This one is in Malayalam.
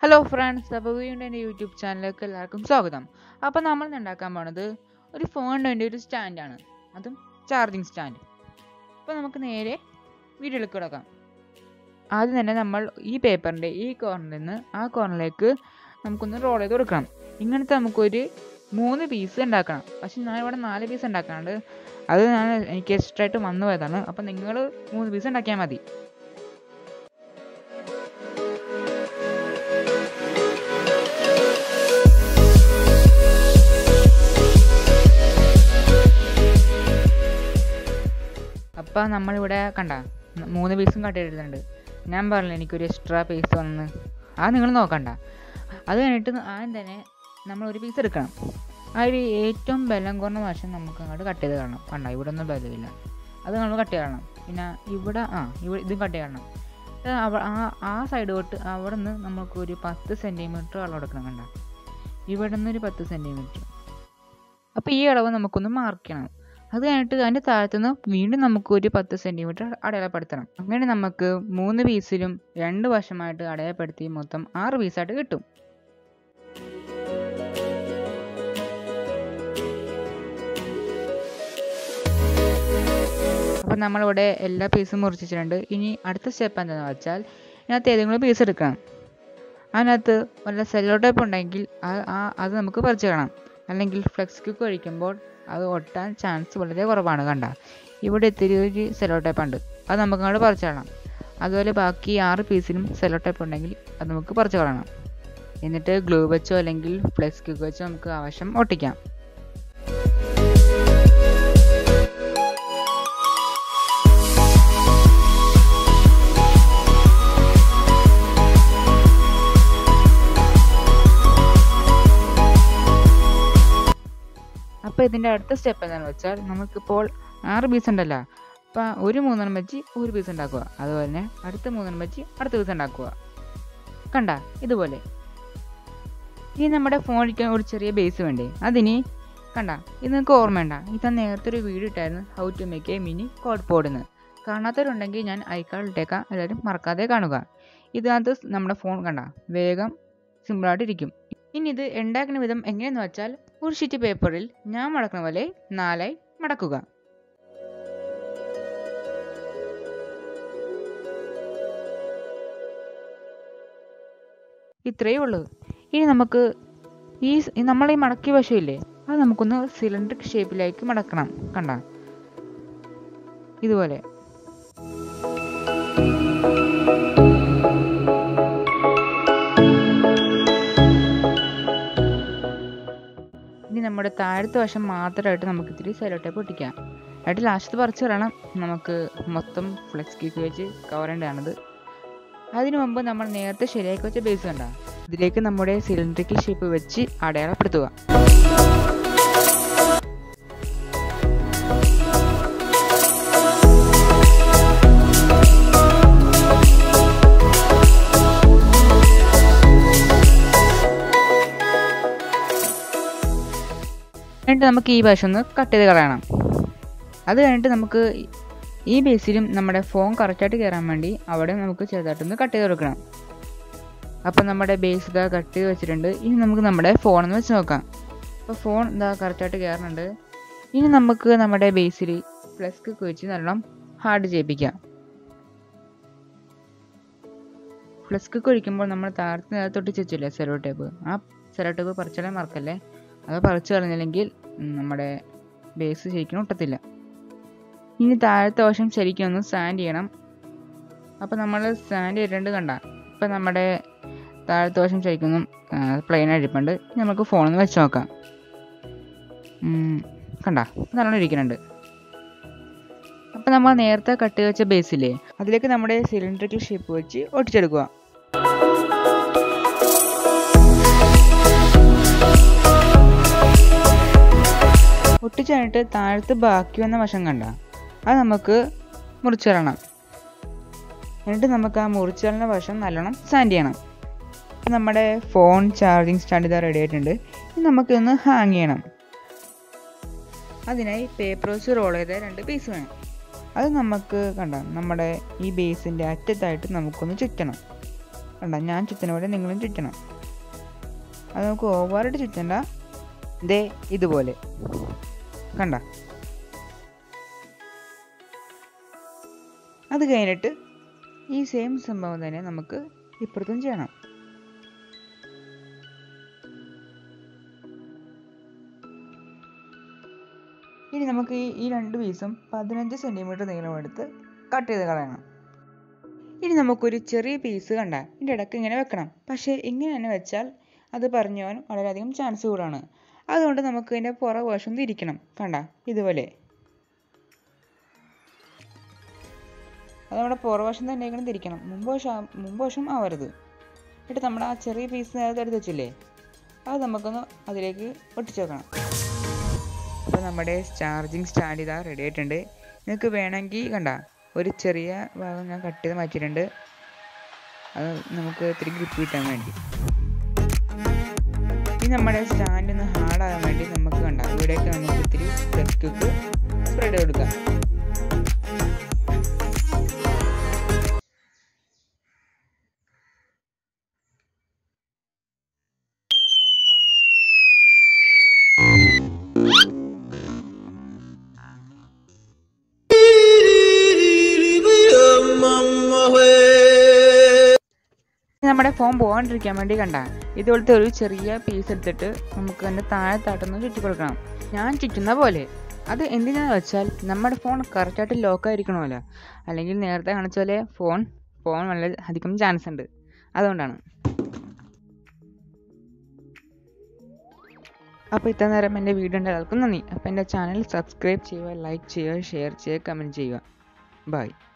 ഹലോ ഫ്രണ്ട്സ് അപ്പോൾ വീണ്ടും എൻ്റെ യൂട്യൂബ് ചാനലിലേക്ക് എല്ലാവർക്കും സ്വാഗതം അപ്പോൾ നമ്മൾ ഇന്ന് ഉണ്ടാക്കാൻ പോണത് ഒരു ഫോണിന് വേണ്ടി ഒരു സ്റ്റാൻഡാണ് അതും ചാർജിങ് സ്റ്റാൻഡ് അപ്പോൾ നമുക്ക് നേരെ വീഡിയോയിലേക്ക് കിടക്കാം ആദ്യം തന്നെ നമ്മൾ ഈ പേപ്പറിൻ്റെ ഈ കോർണറിൽ നിന്ന് ആ കോർണറിലേക്ക് നമുക്കൊന്ന് റോൾ ചെയ്ത് കൊടുക്കണം ഇങ്ങനത്തെ നമുക്കൊരു മൂന്ന് പീസ് ഉണ്ടാക്കണം പക്ഷെ ഞാൻ ഇവിടെ നാല് പീസ് ഉണ്ടാക്കാനുണ്ട് അത് ഞാൻ എനിക്ക് എക്സ്ട്രാ ആയിട്ട് വന്നു പോയതാണ് അപ്പോൾ നിങ്ങൾ മൂന്ന് പീസ് ഉണ്ടാക്കിയാൽ മതി അപ്പം നമ്മളിവിടെ കണ്ട മൂന്ന് പീസും കട്ട് ചെയ്തിട്ടുണ്ട് ഞാൻ പറഞ്ഞില്ല എനിക്കൊരു എക്സ്ട്രാ പീസ് വന്ന് അത് നിങ്ങൾ നോക്കണ്ട അത് കഴിഞ്ഞിട്ട് ആദ്യം തന്നെ നമ്മൾ ഒരു പീസ് എടുക്കണം ആ ഒരു ഏറ്റവും ബലം കുറഞ്ഞ വശം നമുക്ക് അങ്ങോട്ട് കട്ട് ചെയ്ത് കാണണം കണ്ട ഇവിടെ ഒന്നും ബലമില്ല അത് നമ്മൾ കട്ട് ചെയ്യണം പിന്നെ ഇവിടെ ആ ഇവിടെ ഇതും കട്ട് ചെയ്യണം അവ ആ ആ സൈഡ് തൊട്ട് അവിടെ നിന്ന് നമുക്ക് ഒരു പത്ത് സെൻറ്റിമീറ്റർ അളവ് എടുക്കണം കണ്ട ഇവിടെ നിന്ന് ഒരു പത്ത് സെൻറ്റിമീറ്റർ അപ്പോൾ ഈ അളവ് നമുക്കൊന്ന് മാർക്ക് ചെയ്യണം അത് കഴിഞ്ഞിട്ട് അതിൻ്റെ താഴത്തുനിന്ന് വീണ്ടും നമുക്ക് ഒരു പത്ത് സെൻറ്റിമീറ്റർ അടയാളപ്പെടുത്തണം അങ്ങനെ നമുക്ക് മൂന്ന് പീസിലും രണ്ട് വശമായിട്ട് അടയാളപ്പെടുത്തി മൊത്തം ആറ് പീസായിട്ട് കിട്ടും അപ്പം നമ്മളിവിടെ എല്ലാ പീസും മുറിച്ചിട്ടുണ്ട് ഇനി അടുത്ത സ്റ്റെപ്പ് എന്താണെന്ന് വെച്ചാൽ ഇതിനകത്ത് ഏതെങ്കിലും പീസ് എടുക്കണം അതിനകത്ത് വല്ല സെല്ലോ ടൈപ്പ് ഉണ്ടെങ്കിൽ അത് നമുക്ക് പറിച്ചു കാണാം അല്ലെങ്കിൽ ഫ്ലെക്സ് ക്യൂക്ക് കഴിക്കുമ്പോൾ അത് ഒട്ടാൻ ചാൻസ് വളരെ കുറവാണ് കണ്ട ഇവിടെ ഇത്തിരി ഒരു സെലോ ടൈപ്പ് ഉണ്ട് അത് നമുക്ക് അങ്ങോട്ട് പറിച്ചു കളയണം അതുപോലെ ബാക്കി ആറ് പീസിലും സെലോ ടൈപ്പ് ഉണ്ടെങ്കിൽ അത് നമുക്ക് പറിച്ചു കളയണം എന്നിട്ട് ഗ്ലൂ വെച്ചോ അല്ലെങ്കിൽ ഫ്ലെക്സ് ക്യൂക്ക് വെച്ചോ നമുക്ക് ആവശ്യം ഒട്ടിക്കാം അപ്പോൾ ഇതിൻ്റെ അടുത്ത സ്റ്റെപ്പ് എന്താണെന്ന് വെച്ചാൽ നമുക്കിപ്പോൾ ആറ് പീസ് ഉണ്ടല്ലോ അപ്പോൾ ഒരു മൂന്നെണ്ണം വെച്ച് ഒരു പീസ് ഉണ്ടാക്കുക അതുപോലെ തന്നെ അടുത്ത മൂന്നെണ്ണം വെച്ച് അടുത്ത പീസ് ഉണ്ടാക്കുക കണ്ട ഇതുപോലെ ഇനി നമ്മുടെ ഫോണിൽ ഒരു ചെറിയ ബേസ് വേണ്ടേ അതിന് കണ്ട ഇത് നിങ്ങൾക്ക് ഓർമ്മയുണ്ട ഇത് നേരത്തെ ഒരു വീഡിയോ ഇട്ടായിരുന്നു how to make a mini code പോഡെന്ന് കാണാത്തവരുണ്ടെങ്കിൽ ഞാൻ ഐക്കാർഡ് ഇട്ടേക്കാം എല്ലാവരും മറക്കാതെ കാണുക ഇതിനകത്ത് നമ്മുടെ ഫോൺ കണ്ട വേഗം സിമ്പിളായിട്ടിരിക്കും ഇനി ഇത് ഉണ്ടാക്കുന്ന വിധം എങ്ങനെയെന്ന് വെച്ചാൽ ഒരു ഷീറ്റ് പേപ്പറിൽ ഞാൻ മടക്കുന്ന പോലെ നാലായി മടക്കുക ഇത്രയേ ഉള്ളൂ ഇനി നമുക്ക് ഈ നമ്മൾ ഈ മടക്കിയ വശമില്ലേ അത് നമുക്കൊന്ന് സിലിണ്ടറിക് ഷേപ്പിലേക്ക് മടക്കണം കണ്ട ഇതുപോലെ ഇനി നമ്മുടെ താഴത്തെ വശം മാത്രമായിട്ട് നമുക്ക് ഇത്തിരി സെലോ ടേപ്പ് ഒട്ടിക്കാം എന്നിട്ട് ലാസ്റ്റ് പറിച്ച് കളയണം നമുക്ക് മൊത്തം ഫ്ലെക്സ് കേക്ക് വെച്ച് കവർ ചെയ്യേണ്ടതാണത് അതിനു മുമ്പ് നമ്മൾ നേരത്തെ ശരിയാക്കി വെച്ച ബേസ് കണ്ട ഇതിലേക്ക് നമ്മുടെ സിലിണ്ടറിക്കൽ ഷേപ്പ് വെച്ച് അടയാളപ്പെടുത്തുക എന്നിട്ട് നമുക്ക് ഈ വശം ഒന്ന് കട്ട് ചെയ്ത് കളയണം അത് കഴിഞ്ഞിട്ട് നമുക്ക് ഈ ബേസിലും നമ്മുടെ ഫോൺ കറക്റ്റായിട്ട് കയറാൻ വേണ്ടി അവിടെ നമുക്ക് ചെറുതായിട്ടൊന്ന് കട്ട് ചെയ്ത് കൊടുക്കണം അപ്പം നമ്മുടെ ബേസ് ഇതാ കട്ട് ചെയ്ത് വെച്ചിട്ടുണ്ട് ഇനി നമുക്ക് നമ്മുടെ ഫോണൊന്ന് വെച്ച് നോക്കാം അപ്പോൾ ഫോൺ ഇതാ കറക്റ്റായിട്ട് കയറുന്നുണ്ട് ഇനി നമുക്ക് നമ്മുടെ ബേസിൽ പ്ലസ് ഒക്കെ വെച്ച് നല്ലോണം ഹാർഡ് ചെയ്യിപ്പിക്കാം ഫ്ലസ് കുക്ക് ഒഴിക്കുമ്പോൾ നമ്മൾ താഴത്ത് നേരത്തൊട്ട് വെച്ചില്ലേ സെലോ ടേപ്പ് ആ സെലോ ടേപ്പ് പറിച്ചാലേ മറക്കല്ലേ അത് പറിച്ചു കളഞ്ഞില്ലെങ്കിൽ നമ്മുടെ ബേസ് ശരിക്കും ഒട്ടത്തില്ല ഇനി താഴത്തെ വശം ശരിക്കും ഒന്ന് സാൻഡ് ചെയ്യണം അപ്പോൾ നമ്മൾ സാൻഡ് ചെയ്തിട്ടുണ്ട് കണ്ട ഇപ്പം നമ്മുടെ താഴത്തെ വശം ശരിക്കും പ്ലെയിൻ ആയിട്ടിപ്പുണ്ട് നമുക്ക് ഫോണിൽ വെച്ച് നോക്കാം കണ്ട നല്ലോണം ഇരിക്കുന്നുണ്ട് അപ്പം നമ്മൾ നേരത്തെ കട്ട് വെച്ച ബേസില്ലേ അതിലേക്ക് നമ്മുടെ സിലിണ്ടറിക്കൽ ഷേപ്പ് വെച്ച് ഒട്ടിച്ചെടുക്കുക ഒട്ടിച്ച് കഴിഞ്ഞിട്ട് താഴത്ത് ബാക്കി വന്ന വശം കണ്ട അത് നമുക്ക് മുറിച്ചു തരണം എന്നിട്ട് നമുക്ക് ആ മുറിച്ചു തരുന്ന വശം നല്ലോണം സാൻഡ് ചെയ്യണം നമ്മുടെ ഫോൺ ചാർജിങ് സ്റ്റാൻഡ് ഇതാ റെഡി ആയിട്ടുണ്ട് ഇനി നമുക്കിതൊന്ന് ഹാങ് ചെയ്യണം അതിനായി പേപ്പർ വെച്ച് റോൾ ചെയ്ത രണ്ട് പീസ് വേണം അത് നമുക്ക് കണ്ട നമ്മുടെ ഈ ബേസിൻ്റെ അറ്റത്തായിട്ട് നമുക്കൊന്ന് ചുറ്റണം കണ്ട ഞാൻ ചുറ്റുന്ന പോലെ നിങ്ങളും ചുറ്റണം അത് നമുക്ക് ഓവറായിട്ട് ചുറ്റണ്ട ദേ ഇതുപോലെ കണ്ട അത് കഴിഞ്ഞിട്ട് ഈ സെയിം സംഭവം തന്നെ നമുക്ക് ഇപ്പുറത്തും ചെയ്യണം ഇനി നമുക്ക് ഈ ഈ രണ്ട് പീസും പതിനഞ്ച് സെൻറ്റിമീറ്റർ നീളമെടുത്ത് കട്ട് ചെയ്ത് കളയണം ഇനി നമുക്കൊരു ചെറിയ പീസ് കണ്ട ഇതിൻ്റെ ഇടയ്ക്ക് ഇങ്ങനെ വെക്കണം പക്ഷേ ഇങ്ങനെ തന്നെ വെച്ചാൽ അത് പറഞ്ഞു പോകാൻ വളരെയധികം ചാൻസ് കൂടുതലാണ് അതുകൊണ്ട് നമുക്ക് ഇതിൻ്റെ പുറ വശം തിരിക്കണം കണ്ട ഇതുപോലെ അത് നമ്മുടെ പുറവശം തന്നെ ഇങ്ങനെ തിരിക്കണം മുമ്പ് വശം മുമ്പ് വശം ആവരുത് എന്നിട്ട് നമ്മുടെ ആ ചെറിയ പീസ് നേരത്തെ എടുത്ത് വെച്ചില്ലേ അത് നമുക്കൊന്ന് അതിലേക്ക് ഒട്ടിച്ച് വെക്കണം അപ്പോൾ നമ്മുടെ ചാർജിങ് സ്റ്റാൻഡ് ഇതാ റെഡി ആയിട്ടുണ്ട് നിങ്ങൾക്ക് വേണമെങ്കിൽ കണ്ട ഒരു ചെറിയ ഭാഗം ഞാൻ കട്ട് ചെയ്ത് മാറ്റിയിട്ടുണ്ട് അത് നമുക്ക് ഇത്തിരി ഗ്രിപ്പ് കിട്ടാൻ വേണ്ടി ഇനി നമ്മുടെ സ്റ്റാൻഡ് ഒന്ന് ഹാർഡാകാൻ വേണ്ടി നമുക്ക് കണ്ട ഇവിടെയൊക്കെ നമുക്ക് ഇത്തിരി ഫ്ലഷ് കുക്ക് സ്പ്രെഡ് കൊടുക്കാം നമ്മുടെ ഫോം പോകാണ്ടിരിക്കാൻ വേണ്ടി കണ്ട ഇതുപോലത്തെ ഒരു ചെറിയ പീസ് എടുത്തിട്ട് നമുക്ക് അതിൻ്റെ താഴത്തായിട്ടൊന്ന് ചുറ്റി കൊടുക്കണം ഞാൻ ചുറ്റുന്ന പോലെ അത് എന്തിനാന്ന് വെച്ചാൽ നമ്മുടെ ഫോൺ കറക്റ്റായിട്ട് ലോക്കായിരിക്കണമല്ലോ അല്ലെങ്കിൽ നേരത്തെ കാണിച്ച പോലെ ഫോൺ ഫോൺ വളരെ അധികം ചാൻസ് ഉണ്ട് അതുകൊണ്ടാണ് അപ്പോൾ ഇത്ര നേരം എൻ്റെ വീഡിയോ ഉണ്ട് എല്ലാവർക്കും നന്ദി അപ്പോൾ എൻ്റെ ചാനൽ സബ്സ്ക്രൈബ് ചെയ്യുക ലൈക്ക് ചെയ്യുക ഷെയർ ചെയ്യുക കമൻറ്റ് ചെയ്യുക ബൈ